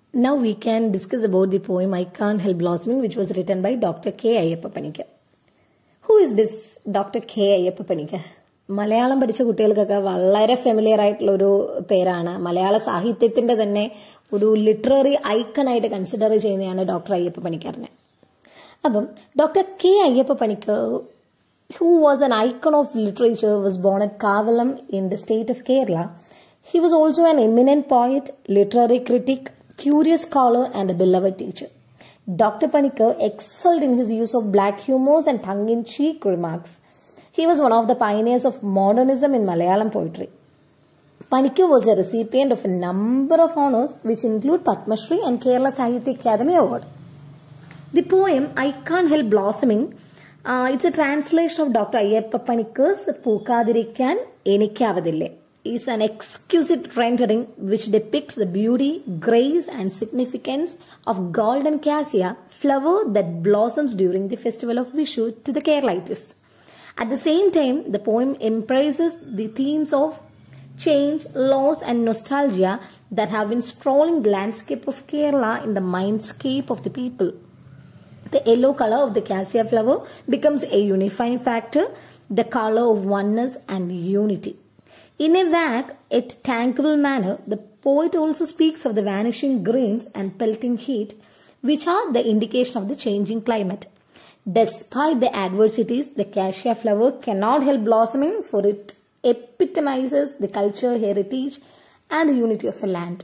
Now we can discuss about the poem I Can't Help Blossoming, which was written by Dr. K. Ayyappa Panikar. Who is this doctor K Ayyappa Panikkar Malayalam പഠിച്ച കുട്ടികൾക്കൊക്കെ വളരെ familiar ആയിട്ടുള്ള ഒരു പേരാണ് മലയാള സാഹിത്യത്തിന്റെ തന്നെ ഒരു ലിറ്റററി ഐക്കണായിട്ട് കൺസിഡർ ചെയ്യുന്നതാണ് ഡോക്ടർ അയ്യപ്പ പണിക്കറിനെ അപ്പം doctor K Ayyappa Panikkar who was an icon of literature, was born at Kavalam in the state of Kerala. He was also an eminent poet, literary critic, curious scholar, and a beloved teacher. Dr. Panikkar excelled in his use of black humors and tongue-in-cheek remarks. He was one of the pioneers of modernism in Malayalam poetry. Panikkar was a recipient of a number of honors, which include Padma Shri and Kerala Sahitya Academy Award. The poem I Can't Help Blossoming uh, it's a translation of Dr. Ayyappa Panikkar's Pookadirikkan Enikavadille. is an exquisite rendering which depicts the beauty, grace, and significance of golden cassia, flower that blossoms during the festival of Vishu to the Keralites. At the same time, the poem embraces the themes of change, loss, and nostalgia that have been strolling the landscape of Kerala in the mindscape of the people. The yellow color of the cassia flower becomes a unifying factor, the color of oneness and unity. In a vague yet tranquil manner, the poet also speaks of the vanishing greens and pelting heat, which are the indication of the changing climate. Despite the adversities, the cassia flower cannot help blossoming, for it epitomizes the culture, heritage, and the unity of a land.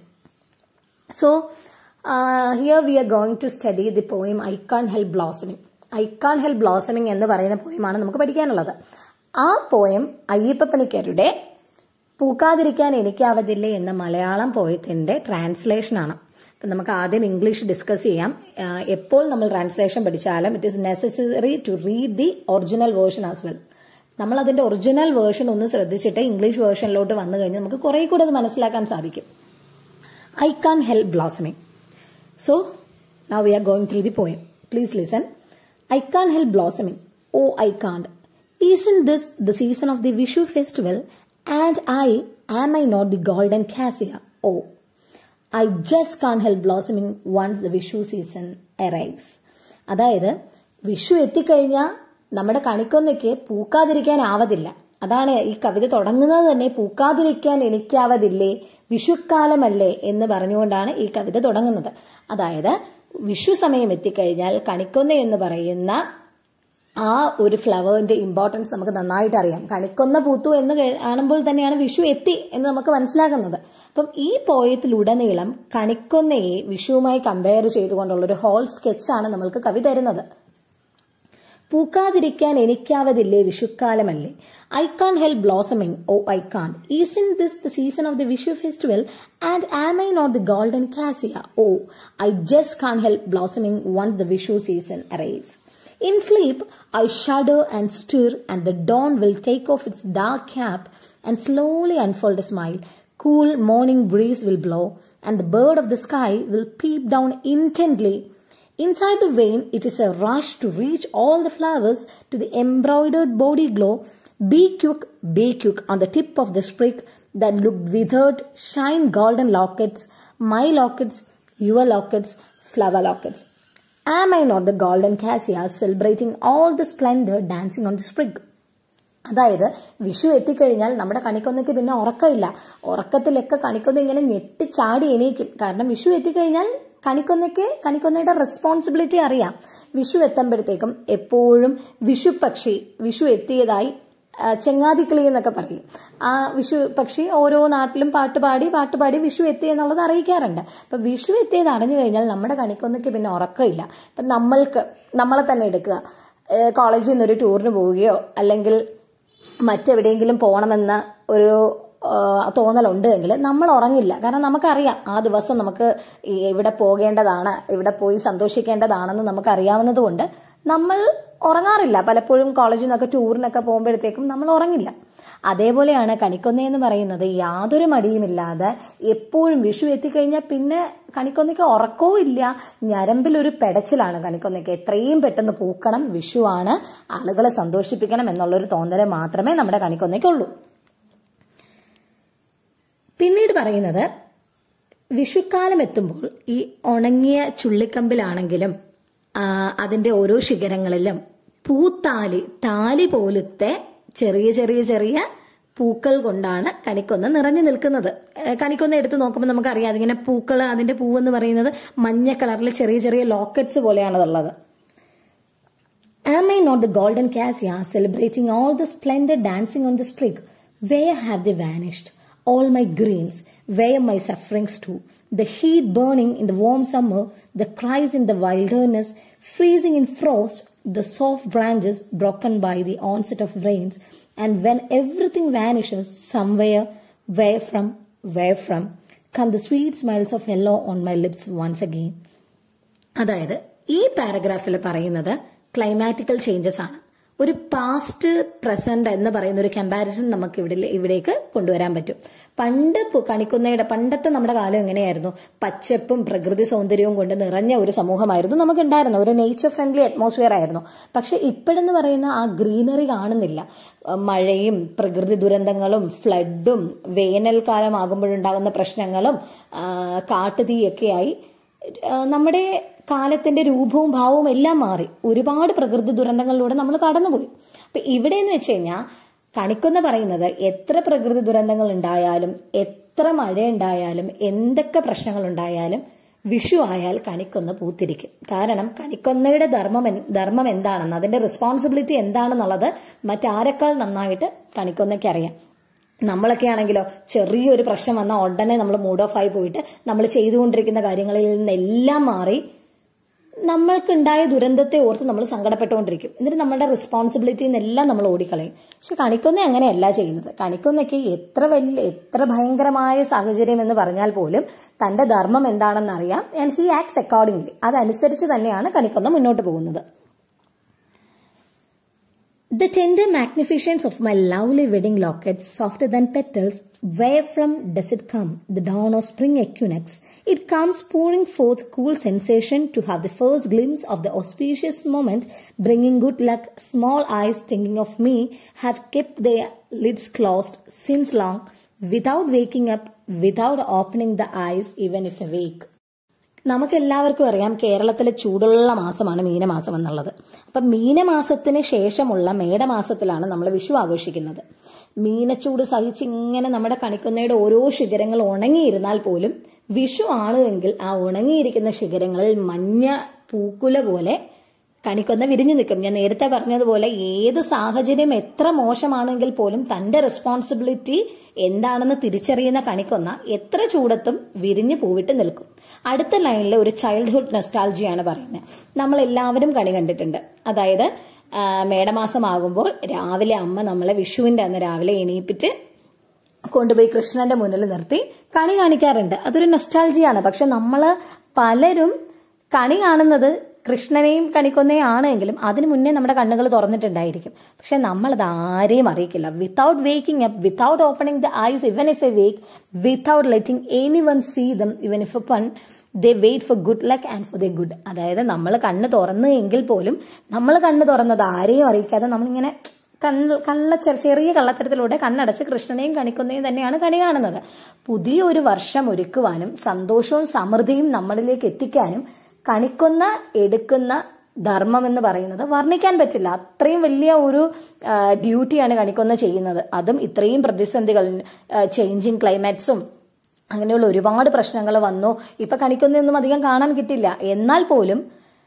So, uh, here we are going to study the poem I Can't Help Blossoming. I Can't Help Blossoming എന്ന് പറയുന്ന പോയമാണ് നമുക്ക് പഠിക്കാനുള്ളത് ആ poem Ayyappa പണിക്കരുടെ പൂക്കാതിരിക്കാൻ എനിക്കാവതില്ലേ എന്ന Malayalam പോയത്തിന്റെ translation ആണ് അപ്പം നമുക്ക് ആദ്യം ഇംഗ്ലീഷ് ഡിസ്കസ് ചെയ്യാം എപ്പോൾ നമ്മൾ ട്രാൻസ്ലേഷൻ പഠിച്ചാലും it is necessary to read the original version as well നമ്മൾ അതിന്റെ ഒറിജിനൽ വേർഷൻ ഒന്ന് ശ്രദ്ധിച്ചിട്ട് ഇംഗ്ലീഷ് വേർഷനിലോട്ട് വന്നു കഴിഞ്ഞാൽ നമുക്ക് കുറെ കൂടെ അത് മനസ്സിലാക്കാൻ സാധിക്കും I can help blossoming so now we are going through the poem please listen I can help blossoming oh I can't is in this the season of the Vishu festival and I am I not the golden cassia oh I just can help blossoming once the Vishu season arrives അതായത് വിഷു എത്തിക്കഴിഞ്ഞാൽ നമ്മുടെ കണിക്കൊന്നയ്ക്ക് പൂക്കാതിരിക്കാനാവതില്ല അതാണ് ഈ കവിത തുടങ്ങുന്നത് തന്നെ പൂക്കാതിരിക്കാൻ എനിക്കാവതില്ലേ വിഷുക്കാലമല്ലേ എന്ന് പറഞ്ഞുകൊണ്ടാണ് ഈ കവിത തുടങ്ങുന്നത് അതായത് വിഷു സമയം എത്തിക്കഴിഞ്ഞാൽ കണിക്കൊന്ന എന്ന് പറയുന്ന ആ ഒരു ഫ്ലവറിന്റെ ഇമ്പോർട്ടൻസ് നമുക്ക് നന്നായിട്ട് അറിയാം കണിക്കൊന്ന പൂത്തു എന്ന് കാണുമ്പോൾ തന്നെയാണ് വിഷു എത്തി എന്ന് നമുക്ക് മനസ്സിലാകുന്നത് അപ്പം ഈ പോയത്തിലുടനീളം കണിക്കൊന്നയെ വിഷുവുമായി കമ്പയർ ചെയ്തുകൊണ്ടുള്ള ഒരു ഹോൾ സ്കെച്ചാണ് നമ്മൾക്ക് കവി തരുന്നത് പൂക്കാതിരിക്കാൻ എനിക്കാവതില്ലേ വിഷുക്കാലമല്ലേ I can help blossoming oh I can is in this the season of the Vishu festival and am I not the golden cassia oh I just can help blossoming once the Vishu season arrives In sleep, I shudder and stir, and the dawn will take off its dark cap and slowly unfold a smile. Cool morning breeze will blow, and the bird of the sky will peep down intently. Inside the vein, it is a rush to reach all the flowers to the embroidered body glow. Be quick, be quick on the tip of the sprig that looked withered, shine golden lockets, my lockets, your lockets, flower lockets. Am I not the golden cassia celebrating all the splendor dancing on the sprig? അതായത് വിഷു എത്തിക്കഴിഞ്ഞാൽ നമ്മുടെ കണിക്കൊന്നയ്ക്ക് പിന്നെ ഉറക്കമില്ല ഉറക്കത്തിലൊക്കെ കണിക്കൊന്ന ഇങ്ങനെ ഞെട്ടിച്ചാടി എണീക്കും കാരണം വിഷു എത്തിക്കഴിഞ്ഞാൽ കണിക്കൊന്നയ്ക്ക് കണിക്കൊന്നയുടെ റെസ്പോൺസിബിലിറ്റി അറിയാം വിഷു എത്തുമ്പോഴത്തേക്കും എപ്പോഴും വിഷു പക്ഷി വിഷു എത്തിയതായി ചെങ്ങാതിക്കിളി എന്നൊക്കെ പറയും ആ വിഷു പക്ഷി ഓരോ നാട്ടിലും പാട്ട് പാടി പാട്ട് പാടി വിഷു എത്തി എന്നുള്ളത് അറിയിക്കാറുണ്ട് അപ്പൊ വിഷു എത്തിയത് അറിഞ്ഞു കഴിഞ്ഞാൽ നമ്മുടെ കണിക്കൊന്നയ്ക്ക് പിന്നെ ഉറക്കമില്ല അപ്പൊ നമ്മൾക്ക് നമ്മളെ തന്നെ എടുക്കുക കോളേജിൽ നിന്നൊരു ടൂറിന് പോവുകയോ അല്ലെങ്കിൽ മറ്റെവിടെയെങ്കിലും പോകണമെന്ന ഒരു തോന്നലുണ്ട് എങ്കിൽ നമ്മൾ ഉറങ്ങില്ല കാരണം നമുക്കറിയാം ആ ദിവസം നമുക്ക് ഇവിടെ പോകേണ്ടതാണ് ഇവിടെ പോയി സന്തോഷിക്കേണ്ടതാണെന്ന് നമുക്ക് അറിയാവുന്നത് കൊണ്ട് നമ്മൾ ഉറങ്ങാറില്ല പലപ്പോഴും കോളേജിൽ നിന്നൊക്കെ ടൂറിനൊക്കെ പോകുമ്പോഴത്തേക്കും നമ്മൾ ഉറങ്ങില്ല അതേപോലെയാണ് കണിക്കൊന്ന എന്ന് പറയുന്നത് യാതൊരു മടിയുമില്ലാതെ എപ്പോഴും വിഷു എത്തിക്കഴിഞ്ഞാൽ പിന്നെ കണിക്കൊന്നയ്ക്ക് ഉറക്കവും ഇല്ല ഞരമ്പിൽ ഒരു പെടച്ചിലാണ് കണിക്കൊന്നയ്ക്ക് എത്രയും പെട്ടെന്ന് പൂക്കണം വിഷുവാണ് ആളുകളെ സന്തോഷിപ്പിക്കണം എന്നുള്ളൊരു തോന്നല് മാത്രമേ നമ്മുടെ കണിക്കൊന്നയ്ക്കുള്ളൂ പിന്നീട് പറയുന്നത് വിഷുക്കാലം എത്തുമ്പോൾ ഈ ഉണങ്ങിയ ചുള്ളിക്കമ്പിലാണെങ്കിലും ആ, അതിന്റെ ഓരോ ശിഖരങ്ങളിലും പൂത്താലി താലി പോലത്തെ ചെറിയ ചെറിയ ചെറിയ പൂക്കൾ കൊണ്ടാണ് കണിക്കൊന്ന നിറഞ്ഞു നിൽക്കുന്നത് ഏഹ് കണിക്കൊന്ന എടുത്തു നോക്കുമ്പോൾ നമുക്കറിയാം അതിങ്ങനെ പൂക്കൾ അതിന്റെ പൂവെന്ന് പറയുന്നത് മഞ്ഞ കളറിൽ ചെറിയ ചെറിയ ലോക്കറ്റ്സ് പോലെയാണതുള്ളത് Am I not the golden cassia celebrating all the splendor dancing on the sprig? Where have they vanished? All my greens, where my sufferings too? The heat burning in the warm summer, the cries in the wilderness, freezing in frost, the soft branches broken by the onset of rains, and when everything vanishes, somewhere, where from, where from, come the sweet smiles of yellow on my lips once again. അതായത് ഈ പാരഗ്രാഫിൽ പറയുന്നത് climatical changes ആണ് ഒരു past present എന്ന് പറയുന്ന ഒരു comparison നമുക്ക് ഇവിടെ ഇവിടേക്ക് കൊണ്ടുവരാൻ പറ്റും പണ്ട് പു- കണിക്കുന്നയുടെ പണ്ടത്തെ നമ്മുടെ കാലം എങ്ങനെയായിരുന്നു പച്ചപ്പും പ്രകൃതി സൗന്ദര്യവും കൊണ്ട് നിറഞ്ഞ ഒരു സമൂഹമായിരുന്നു നമുക്ക് ഉണ്ടായിരുന്നു ഒരു നേച്ചർ ഫ്രണ്ട്ലി അറ്റ്മോസ്ഫിയർ ആയിരുന്നു പക്ഷെ ഇപ്പോഴെന്ന് പറയുന്ന ആ ഗ്രീനറി കാണുന്നില്ല അഹ് മഴയും പ്രകൃതി ദുരന്തങ്ങളും ഫ്ലഡും വേനൽക്കാലം ആകുമ്പോഴുണ്ടാകുന്ന പ്രശ്നങ്ങളും ആ, കാട്ടുതീയൊക്കെയായി ആ, നമ്മുടെ കാലത്തിന്റെ രൂപവും ഭാവവും എല്ലാം മാറി ഒരുപാട് പ്രകൃതി ദുരന്തങ്ങളിലൂടെ നമ്മൾ കടന്നുപോയി അപ്പൊ ഇവിടെ എന്ന് വെച്ച് കഴിഞ്ഞാൽ കണിക്കൊന്ന പറയുന്നത് എത്ര പ്രകൃതി ദുരന്തങ്ങൾ ഉണ്ടായാലും എത്ര മഴ ഉണ്ടായാലും എന്തൊക്കെ പ്രശ്നങ്ങൾ ഉണ്ടായാലും വിഷു ആയാൽ കണിക്കൊന്ന പൂത്തിരിക്കും കാരണം കണിക്കൊന്നയുടെ ധർമ്മം എൻ- ധർമ്മം എന്താണെന്ന് അതിന്റെ റെസ്പോൺസിബിലിറ്റി എന്താണെന്നുള്ളത് മറ്റാരെക്കാൾ നന്നായിട്ട് കണിക്കൊന്നയ്ക്ക് അറിയാം നമ്മളൊക്കെ ആണെങ്കിലോ ചെറിയൊരു പ്രശ്നം വന്നാൽ ഉടനെ നമ്മൾ മൂഡ് ഓഫ് ആയി പോയിട്ട് നമ്മൾ ചെയ്തുകൊണ്ടിരിക്കുന്ന കാര്യങ്ങളിൽ നിന്നെല്ലാം മാറി നമ്മൾക്കുണ്ടായ ദുരന്തത്തെ ഓർത്ത് നമ്മൾ സങ്കടപ്പെട്ടുകൊണ്ടിരിക്കും എന്നിട്ട് നമ്മുടെ റെസ്പോൺസിബിലിറ്റി നിന്നെല്ലാം നമ്മൾ ഓടിക്കളയും പക്ഷെ കണിക്കൊന്ന അങ്ങനെയല്ല ചെയ്യുന്നത് കണിക്കൊന്നയ്ക്ക് എത്ര വലിയ എത്ര ഭയങ്കരമായ സാഹചര്യം എന്ന് പറഞ്ഞാൽ പോലും തന്റെ ധർമ്മം എന്താണെന്ന് അറിയാം ആൻഡ് ഹി ആക്ട്സ് അക്കോർഡിംഗ്ലി അതനുസരിച്ച് തന്നെയാണ് കണിക്കൊന്ന മുന്നോട്ട് പോകുന്നത് The tender magnificence of my lovely wedding lockets, softer than petals, where from does it come? The dawn of spring equinox. It comes pouring forth cool sensation to have the first glimpse of the auspicious moment, bringing good luck. Small eyes thinking of me have kept their lids closed since long, without waking up, without opening the eyes, even if awake. നമുക്ക് എല്ലാവർക്കും അറിയാം കേരളത്തിലെ ചൂടുള്ള മാസമാണ് മീനമാസം എന്നുള്ളത് അപ്പൊ മീനമാസത്തിന് ശേഷമുള്ള മേടമാസത്തിലാണ് നമ്മൾ വിഷു ആഘോഷിക്കുന്നത് മീനച്ചൂട് സഹിച്ച് ഇങ്ങനെ നമ്മുടെ കണിക്കുന്നയുടെ ഓരോ ശിഖരങ്ങൾ ഉണങ്ങിയിരുന്നാൽ പോലും വിഷു ആണ് എങ്കിൽ ആ ഉണങ്ങിയിരിക്കുന്ന ശിഖരങ്ങളിൽ മഞ്ഞ പൂക്കുല പോലെ കണിക്കൊന്ന വിരിഞ്ഞു നിൽക്കും ഞാൻ നേരത്തെ പറഞ്ഞതുപോലെ ഏത് സാഹചര്യം എത്ര മോശമാണെങ്കിൽ പോലും തന്റെ റെസ്പോൺസിബിലിറ്റി എന്താണെന്ന് തിരിച്ചറിയുന്ന കണിക്കൊന്ന എത്ര ചൂടത്തും വിരിഞ്ഞു പൂവിട്ട് നിൽക്കും അടുത്ത ലൈനിൽ ഒരു ചൈൽഡ്ഹുഡ് നെസ്റ്റാൾജിയാണ് പറയുന്നത് നമ്മൾ എല്ലാവരും കണി കണ്ടിട്ടുണ്ട് അതായത് ആ, മേടമാസമാകുമ്പോൾ രാവിലെ അമ്മ നമ്മളെ വിഷുവിന്റെ അന്ന് രാവിലെ എണീപ്പിച്ച് കൊണ്ടുപോയി കൃഷ്ണന്റെ മുന്നിൽ നിർത്തി കണി കാണിക്കാറുണ്ട് അതൊരു നൊസ്റ്റാൾജിയാണ് പക്ഷെ നമ്മള് പലരും കണി കാണുന്നത് കൃഷ്ണനെയും കണിക്കൊന്നയും ആണെങ്കിലും അതിനു മുന്നേ നമ്മുടെ കണ്ണുകൾ തുറന്നിട്ടുണ്ടായിരിക്കും പക്ഷെ നമ്മളത് ആരെയും അറിയിക്കില്ല without waking up without opening the eyes even if a wake without letting anyone see them even if a pun they wait for good luck and for the good അതായത് നമ്മൾ കണ്ണ് തുറന്നു എങ്കിൽ പോലും നമ്മൾ കണ്ണ് തുറന്നത് ആരെയും അറിയിക്കാതെ നമ്മളിങ്ങനെ കണ്ണ് കള്ള ചെറിയ ചെറിയ കള്ളത്തരത്തിലൂടെ കണ്ണടച്ച് കൃഷ്ണനെയും കണിക്കുന്നയും തന്നെയാണ് കണി കാണുന്നത് പുതിയൊരു വർഷം ഒരുക്കുവാനും സന്തോഷവും സമൃദ്ധിയും നമ്മളിലേക്ക് എത്തിക്കാനും കണിക്കൊന്ന എടുക്കുന്ന ധർമ്മം എന്ന് പറയുന്നത് വർണ്ണിക്കാൻ പറ്റില്ല അത്രയും വലിയ ഒരു ആ, ഡ്യൂട്ടിയാണ് കണിക്കൊന്ന ചെയ്യുന്നത് അതും ഇത്രയും പ്രതിസന്ധികൾ ചേഞ്ചിങ് ക്ലൈമാറ്റ്സും അങ്ങനെയുള്ള ഒരുപാട് പ്രശ്നങ്ങൾ വന്നു ഇപ്പൊ കണിക്കൊന്നയൊന്നും അധികം കാണാൻ കിട്ടില്ല എന്നാൽ പോലും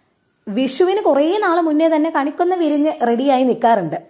വിഷുവിന് കുറേ നാൾ മുന്നേ തന്നെ കണിക്കൊന്ന വിരിഞ്ഞ് റെഡിയായി നിൽക്കാറുണ്ട്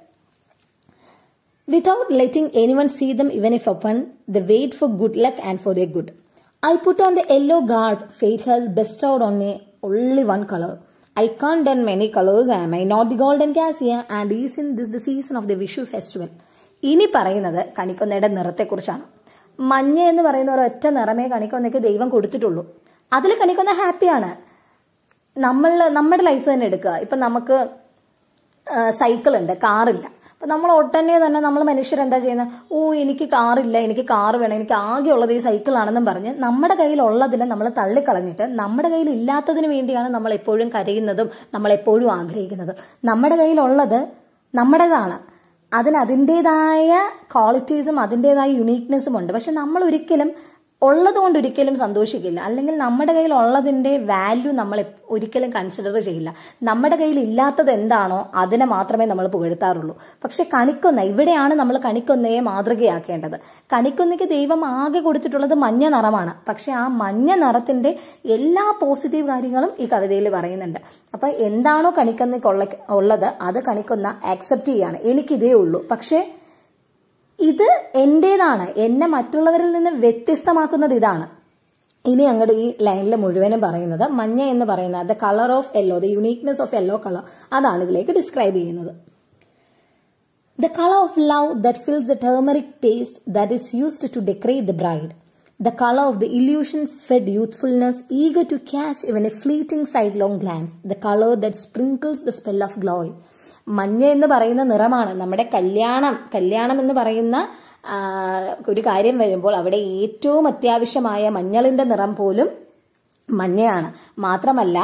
Without letting anyone see them even if open, they wait for good luck and for their good. I put on the yellow garb fate has bestowed on me only one color. I can't done many colors, am I not the golden cassia? And is in this the season of the Vishu festival? ഇനി പറയുന്നത് കണിക്കൊന്നയുടെ നിറത്തെക്കുറിച്ചാണ് മഞ്ഞ എന്ന് പറയുന്ന ഒരൊറ്റ നിറമേ കണിക്കൊന്നയ്ക്ക് ദൈവം കൊടുത്തിട്ടുള്ളൂ അതിൽ കണിക്കൊന്ന ഹാപ്പിയാണ് നമ്മൾ നമ്മുടെ ലൈഫ് തന്നെ എടുക്കുക ഇപ്പൊ നമുക്ക് സൈക്കിൾ ഉണ്ട് കാറില്ല അപ്പൊ നമ്മൾ ഒട്ടനെ തന്നെ നമ്മൾ മനുഷ്യർ എന്താ ചെയ്യുന്നത് ഓ എനിക്ക് കാറില്ല എനിക്ക് കാർ വേണം എനിക്ക് ആകെ ഉള്ളത് ഈ സൈക്കിൾ ആണെന്നും പറഞ്ഞ് നമ്മുടെ കയ്യിലുള്ളതിനെ നമ്മൾ തള്ളിക്കളഞ്ഞിട്ട് നമ്മുടെ കയ്യിൽ ഇല്ലാത്തതിന് വേണ്ടിയാണ് നമ്മൾ എപ്പോഴും കരയുന്നതും നമ്മൾ എപ്പോഴും ആഗ്രഹിക്കുന്നതും നമ്മുടെ കയ്യിലുള്ളത് നമ്മുടേതാണ് അതിന് അതിൻ്റെതായ ക്വാളിറ്റീസും അതിൻ്റെതായ യുണീക്നെസ്സും ഉണ്ട് പക്ഷെ നമ്മൾ ഒരിക്കലും ഉള്ളത് കൊണ്ട് ഒരിക്കലും സന്തോഷിക്കില്ല അല്ലെങ്കിൽ നമ്മുടെ കയ്യിൽ ഉള്ളതിന്റെ വാല്യൂ നമ്മൾ എപ്പ- ഒരിക്കലും കൺസിഡർ ചെയ്യില്ല നമ്മുടെ കയ്യിൽ ഇല്ലാത്തത് എന്താണോ അതിനെ മാത്രമേ നമ്മൾ പുകഴ്ത്താറുള്ളൂ പക്ഷെ കണിക്കൊന്ന ഇവിടെയാണ് നമ്മൾ കണിക്കൊന്നയെ മാതൃകയാക്കേണ്ടത് കണിക്കൊന്നയ്ക്ക് ദൈവം ആകെ കൊടുത്തിട്ടുള്ളത് മഞ്ഞ നിറമാണ് പക്ഷെ ആ മഞ്ഞ നിറത്തിന്റെ എല്ലാ പോസിറ്റീവ് കാര്യങ്ങളും ഈ കവിതയിൽ പറയുന്നുണ്ട് അപ്പൊ എന്താണോ കണിക്കൊന്നയ്ക്കുള്ള ഉള്ളത് അത് കണിക്കൊന്ന ആക്സെപ്റ്റ് ചെയ്യാണ് എനിക്കിതേ ഉള്ളൂ പക്ഷേ ഇത് എന്റേതാണ് എന്നെ മറ്റുള്ളവരിൽ നിന്ന് വ്യത്യസ്തമാക്കുന്നത് ഇതാണ് ഇനി അങ്ങോട്ട് ഈ ലൈനിൽ മുഴുവനും പറയുന്നത് മഞ്ഞ എന്ന് പറയുന്നത് the colour of yellow the uniqueness of yellow colour അതാണ് ഇതിലേക്ക് ഡിസ്ക്രൈബ് ചെയ്യുന്നത് The color of love that fills the turmeric paste that is used to decorate the bride. The color of the illusion fed youthfulness, eager to catch even a fleeting sidelong glance. The color that sprinkles the spell of glory. മഞ്ഞ എന്ന് പറയുന്ന നിറമാണ് നമ്മുടെ കല്യാണം കല്യാണം എന്ന് പറയുന്ന ആ, ഒരു കാര്യം വരുമ്പോൾ അവിടെ ഏറ്റവും അത്യാവശ്യമായ മഞ്ഞളിന്റെ നിറം പോലും മഞ്ഞയാണ് മാത്രമല്ല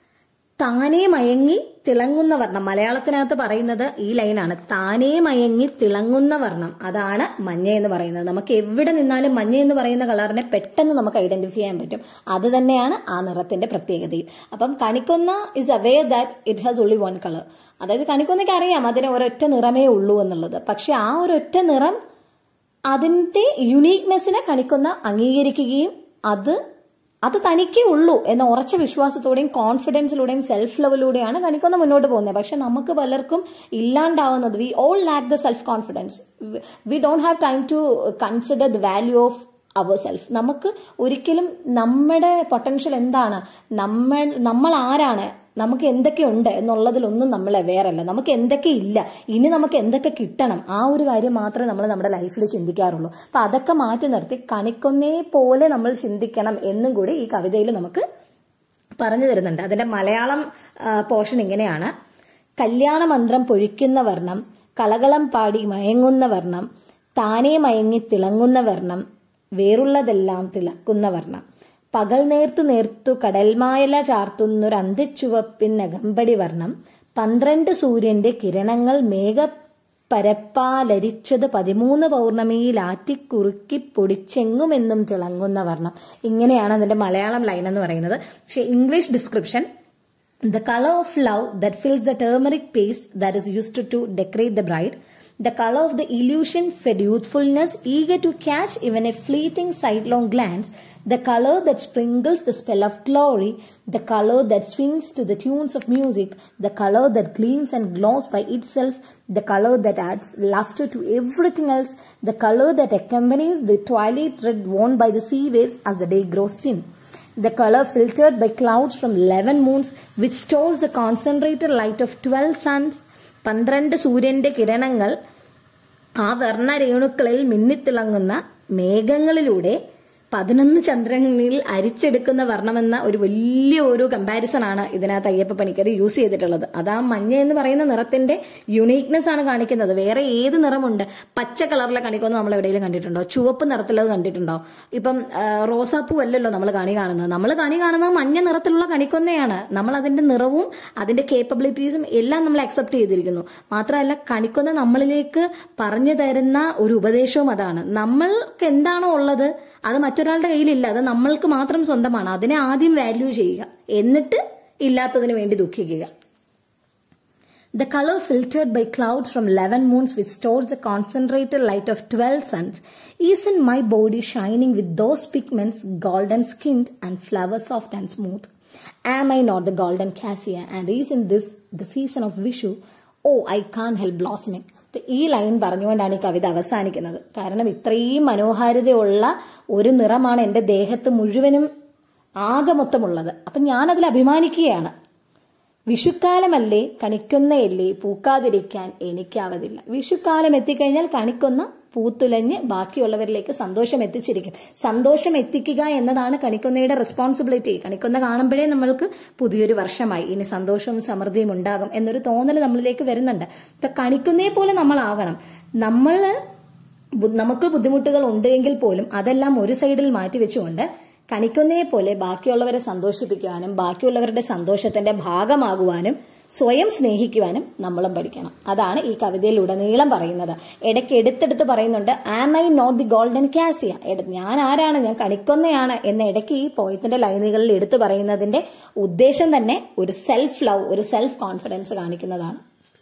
താനേ മയങ്ങി തിളങ്ങുന്ന വർണ്ണം മലയാളത്തിനകത്ത് പറയുന്നത് ഈ ലൈനാണ് താനേ മയങ്ങി തിളങ്ങുന്ന വർണ്ണം അതാണ് മഞ്ഞ എന്ന് പറയുന്നത് നമുക്ക് എവിടെ നിന്നാലും മഞ്ഞ എന്ന് പറയുന്ന കളറിനെ പെട്ടെന്ന് നമുക്ക് ഐഡന്റിഫൈ ചെയ്യാൻ പറ്റും അത് തന്നെയാണ് ആ നിറത്തിന്റെ പ്രത്യേകതയും അപ്പം kanikkonna is aware that it has only one colour അതായത് കണിക്കൊന്നയ്ക്ക് അറിയാം അതിന് ഒരൊറ്റ നിറമേ ഉള്ളൂ എന്നുള്ളത് പക്ഷെ ആ ഒരൊറ്റ നിറം അതിന്റെ യുണീക്നെസ്സിനെ കണിക്കൊന്ന അംഗീകരിക്കുകയും അത് അത് തനിക്കേ ഉള്ളൂ എന്ന ഉറച്ച വിശ്വാസത്തോടെയും കോൺഫിഡൻസിലൂടെയും സെൽഫ് ലെവലിലൂടെയാണ് കണിക്കൊന്ന മുന്നോട്ട് പോകുന്നത് പക്ഷെ നമുക്ക് പലർക്കും ഇല്ലാണ്ടാവുന്നത് we all lack the self confidence we don't have time to consider the value of our self നമുക്ക് ഒരിക്കലും നമ്മുടെ പൊട്ടൻഷ്യൽ എന്താണ് നമ്മൾ നമ്മൾ ആരാണ് നമുക്ക് എന്തൊക്കെയുണ്ട് എന്നുള്ളതിലൊന്നും നമ്മൾ അവെയർ അല്ല നമുക്ക് എന്തൊക്കെ ഇല്ല ഇനി നമുക്ക് എന്തൊക്കെ കിട്ടണം ആ ഒരു കാര്യം മാത്രമേ നമ്മൾ നമ്മുടെ ലൈഫിൽ ചിന്തിക്കാറുള്ളൂ അപ്പൊ അതൊക്കെ മാറ്റി നിർത്തി കണിക്കൊന്നേ പോലെ നമ്മൾ ചിന്തിക്കണം എന്നും കൂടി ഈ കവിതയിൽ നമുക്ക് പറഞ്ഞു തരുന്നുണ്ട് അതിന്റെ മലയാളം പോർഷൻ ഇങ്ങനെയാണ് കല്യാണ മന്ത്രം പൊഴിക്കുന്ന വർണ്ണം കളകളം പാടി മയങ്ങുന്ന വർണ്ണം താനേ മയങ്ങി തിളങ്ങുന്ന വർണ്ണം വേറുള്ളതെല്ലാം തിളക്കുന്ന വർണ്ണം പകൽ നേർത്തു നേർത്തു കടൽമായല ചാർത്തുന്നൊരു അന്തിച്ചുവപ്പിനകമ്പടി വർണ്ണം പന്ത്രണ്ട് സൂര്യന്റെ കിരണങ്ങൾ മേഘ പരപ്പാലരിച്ചത് പതിമൂന്ന് പൗർണമിയിൽ ആറ്റിക്കുറുക്കി പൊടിച്ചെങ്ങുമെന്നും തിളങ്ങുന്ന വർണ്ണം ഇങ്ങനെയാണ് അതിന്റെ മലയാളം ലൈൻ എന്ന് പറയുന്നത് പക്ഷെ English description The color of love that fills the turmeric paste that is used to decorate the bride. The color of the illusion fed youthfulness, eager to catch even a fleeting sidelong glance. The color that sprinkles the spell of glory. The color that swings to the tunes of music. The color that gleams and glows by itself. The color that adds luster to everything else. The color that accompanies the twilight red worn by the sea waves as the day grows thin the color filtered by clouds from 11 moons which stores the concentrated light of 12 suns പന്ത്രണ്ട് സൂര്യന്റെ കിരണങ്ങൾ ആ വർണ്ണരേണുക്കളിൽ മിന്നിത്തിളങ്ങുന്ന മേഘങ്ങളിലൂടെ പതിനൊന്ന് ചന്ദ്രനിൽ അരിച്ചെടുക്കുന്ന വർണ്ണമെന്ന ഒരു വലിയ ഒരു കമ്പാരിസൺ ആണ് ഇതിനകത്ത് അയ്യപ്പ പണിക്കർ യൂസ് ചെയ്തിട്ടുള്ളത് അത് ആ മഞ്ഞ എന്ന് പറയുന്ന നിറത്തിന്റെ യുണീക്നെസ് ആണ് കാണിക്കുന്നത് വേറെ ഏത് നിറമുണ്ട് പച്ച കളറിലെ കണിക്കൊന്നും നമ്മൾ എവിടെയെങ്കിലും കണ്ടിട്ടുണ്ടോ ചുവപ്പ് നിറത്തിലത് കണ്ടിട്ടുണ്ടോ ഇപ്പം ആ, റോസാപ്പൂ അല്ലല്ലോ നമ്മൾ കണി കാണുന്നത് നമ്മൾ കണി കാണുന്നത് മഞ്ഞ നിറത്തിലുള്ള കണിക്കൊന്നയാണ് നമ്മൾ അതിന്റെ നിറവും അതിന്റെ കേപ്പബിലിറ്റീസും എല്ലാം നമ്മൾ അക്സെപ്റ്റ് ചെയ്തിരിക്കുന്നു മാത്രമല്ല കണിക്കൊന്ന നമ്മളിലേക്ക് പറഞ്ഞു തരുന്ന ഒരു ഉപദേശവും അതാണ് നമ്മൾക്ക് എന്താണോ ഉള്ളത് അത് മറ്റൊരാളുടെ കയ്യിലില്ല അത് നമ്മൾക്ക് മാത്രം സ്വന്തമാണ് അതിനെ ആദ്യം വാല്യൂ ചെയ്യുക എന്നിട്ട് ഇല്ലാത്തതിന് വേണ്ടി ദുഃഖിക്കുക The color filtered by clouds from 11 moons which stores the concentrated light of 12 suns is in my body shining with those pigments golden skinned and flower soft and smooth. Am I not the golden cassia and is in this the season of Vishu? Oh, I can't help blossoming. ഈ line പറഞ്ഞുകൊണ്ടാണ് ഈ കവിത അവസാനിക്കുന്നത് കാരണം ഇത്രയും മനോഹാരിതയുള്ള ഒരു നിറമാണ് എൻ്റെ ദേഹത്ത് മുഴുവനും ആകെ മൊത്തമുള്ളത് അപ്പം ഞാനതിൽ അഭിമാനിക്കുകയാണ് വിഷുക്കാലമല്ലേ കണിക്കൊന്നയല്ലേ പൂക്കാതിരിക്കാൻ എനിക്കാവതില്ല വിഷുക്കാലം എത്തിക്കഴിഞ്ഞാൽ കണിക്കൊന്ന പൂത്തുലഞ്ഞ് ബാക്കിയുള്ളവരിലേക്ക് സന്തോഷം എത്തിച്ചിരിക്കും സന്തോഷം എത്തിക്കുക എന്നതാണ് കണിക്കൊന്നയുടെ റെസ്പോൺസിബിലിറ്റി കണിക്കൊന്ന കാണുമ്പോഴേ നമ്മൾക്ക് പുതിയൊരു വർഷമായി ഇനി സന്തോഷവും സമൃദ്ധിയും ഉണ്ടാകും എന്നൊരു തോന്നൽ നമ്മളിലേക്ക് വരുന്നുണ്ട് ഇപ്പൊ കണിക്കൊന്നയെ പോലെ നമ്മളാകണം നമ്മൾ ബു- നമുക്ക് ബുദ്ധിമുട്ടുകൾ ഉണ്ടെങ്കിൽ പോലും അതെല്ലാം ഒരു സൈഡിൽ മാറ്റി വെച്ചുകൊണ്ട് കണിക്കൊന്നയെ പോലെ ബാക്കിയുള്ളവരെ സന്തോഷിപ്പിക്കുവാനും ബാക്കിയുള്ളവരുടെ സന്തോഷത്തിന്റെ ഭാഗമാകുവാനും സ്വയം സ്നേഹിക്കുവാനും നമ്മളും പഠിക്കണം അതാണ് ഈ കവിതയിലുടനീളം പറയുന്നത് ഇടയ്ക്ക് എടുത്തെടുത്ത് പറയുന്നുണ്ട് am I not the golden cassia ഞാൻ ആരാണ് ഞാൻ കണിക്കൊന്നയാണ് എന്ന ഇടയ്ക്ക് ഈ പോയത്തിന്റെ ലൈനുകളിൽ എടുത്തു പറയുന്നതിന്റെ ഉദ്ദേശം തന്നെ ഒരു സെൽഫ് ലവ് ഒരു സെൽഫ് കോൺഫിഡൻസ് കാണിക്കുന്നതാണ്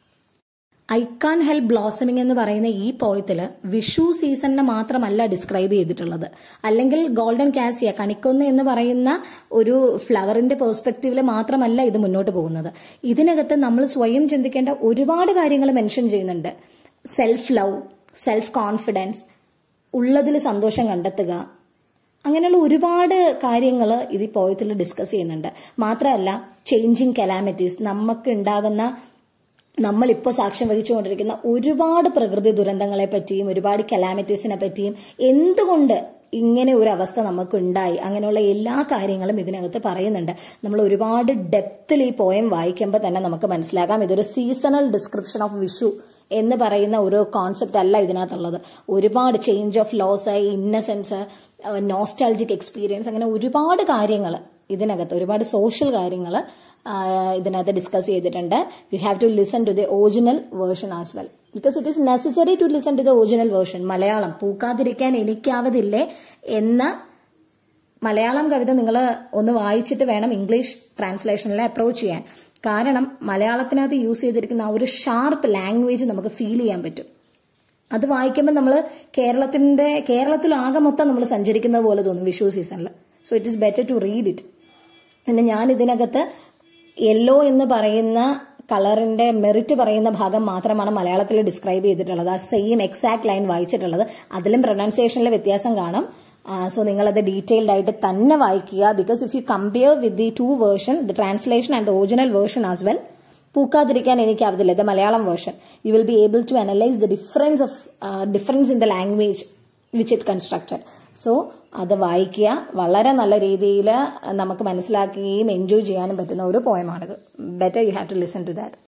ഐ കാൺ ഹെൽപ്പ് ബ്ലോസമിംഗ് എന്ന് പറയുന്ന ഈ പോയത്തില് വിഷു സീസണിനെ മാത്രമല്ല ഡിസ്ക്രൈബ് ചെയ്തിട്ടുള്ളത് അല്ലെങ്കിൽ ഗോൾഡൻ കാസിയ കണിക്കൊന്ന എന്ന് പറയുന്ന ഒരു ഫ്ലവറിന്റെ പെർസ്പെക്റ്റീവിൽ മാത്രമല്ല ഇത് മുന്നോട്ട് പോകുന്നത് ഇതിനകത്ത് നമ്മൾ സ്വയം ചിന്തിക്കേണ്ട ഒരുപാട് കാര്യങ്ങൾ മെൻഷൻ ചെയ്യുന്നുണ്ട് സെൽഫ് ലവ് സെൽഫ് കോൺഫിഡൻസ് ഉള്ളതിൽ സന്തോഷം കണ്ടെത്തുക അങ്ങനെയുള്ള ഒരുപാട് കാര്യങ്ങൾ ഇത് ഈ പോയത്തിൽ ഡിസ്കസ് ചെയ്യുന്നുണ്ട് മാത്രമല്ല ചേഞ്ചിങ് കലാമിറ്റീസ് നമുക്ക് ഉണ്ടാകുന്ന നമ്മളിപ്പോൾ സാക്ഷ്യം വഹിച്ചുകൊണ്ടിരിക്കുന്ന ഒരുപാട് പ്രകൃതി ദുരന്തങ്ങളെ പറ്റിയും ഒരുപാട് കലാമിറ്റീസിനെ പറ്റിയും എന്തുകൊണ്ട് ഇങ്ങനെ ഒരു അവസ്ഥ നമുക്ക് ഉണ്ടായി അങ്ങനെയുള്ള എല്ലാ കാര്യങ്ങളും ഇതിനകത്ത് പറയുന്നുണ്ട് നമ്മൾ ഒരുപാട് ഡെപ്തിൽ ഈ പോയം വായിക്കുമ്പോൾ തന്നെ നമുക്ക് മനസ്സിലാക്കാം ഇതൊരു സീസണൽ ഡിസ്ക്രിപ്ഷൻ ഓഫ് വിഷു എന്ന് പറയുന്ന ഒരു കോൺസെപ്റ്റ് അല്ല ഇതിനകത്തുള്ളത് ഒരുപാട് change of loss innocence nostalgic experience അങ്ങനെ ഒരുപാട് കാര്യങ്ങൾ ഇതിനകത്ത് ഒരുപാട് സോഷ്യൽ കാര്യങ്ങൾ ഇതിനകത്ത് ഡിസ്കസ് ചെയ്തിട്ടുണ്ട് you have to listen to the original version as well because it is necessary to listen to the original version Malayalam പൂക്കാതിരിക്കാൻ എനിക്കാവതില്ലേ എന്ന മലയാളം കവിത നിങ്ങൾ ഒന്ന് വായിച്ചിട്ട് വേണം ഇംഗ്ലീഷ് ട്രാൻസ്ലേഷനിൽ അപ്രോച്ച് ചെയ്യാൻ കാരണം മലയാളത്തിനകത്ത് യൂസ് ചെയ്തിരിക്കുന്ന ആ ഒരു ഷാർപ്പ് ലാംഗ്വേജ് നമുക്ക് ഫീൽ ചെയ്യാൻ പറ്റും അത് വായിക്കുമ്പോൾ നമ്മൾ കേരളത്തിന്റെ കേരളത്തിൽ ആകെ മൊത്തം നമ്മൾ സഞ്ചരിക്കുന്നത് പോലെ തോന്നും വിഷു സീസണിൽ so it is better to read it പിന്നെ ഞാൻ ഇതിനകത്ത് യെല്ലോ എന്ന് പറയുന്ന കളറിന്റെ മെറിറ്റ് പറയുന്ന ഭാഗം മാത്രമാണ് മലയാളത്തിൽ ഡിസ്ക്രൈബ് ചെയ്തിട്ടുള്ളത് ആ സെയിം എക്സാക്ട് ലൈൻ വായിച്ചിട്ടുള്ളത് അതിലും പ്രൊനൗൺസിയേഷനിലെ വ്യത്യാസം കാണാം സോ നിങ്ങളത് ഡീറ്റെയിൽഡ് ആയിട്ട് തന്നെ വായിക്കുക because if you compare with the two version the translation and the original version as well പൂക്കാതിരിക്കാൻ എനിക്കാവതില്ല the Malayalam version you will be able to analyse the difference of difference in the language which it constructed so അത് വായിക്കുക വളരെ നല്ല രീതിയിൽ നമുക്ക് മനസ്സിലാക്കുകയും enjoy ചെയ്യാനും പറ്റുന്ന ഒരു പോയമാണിത് better you have to listen to that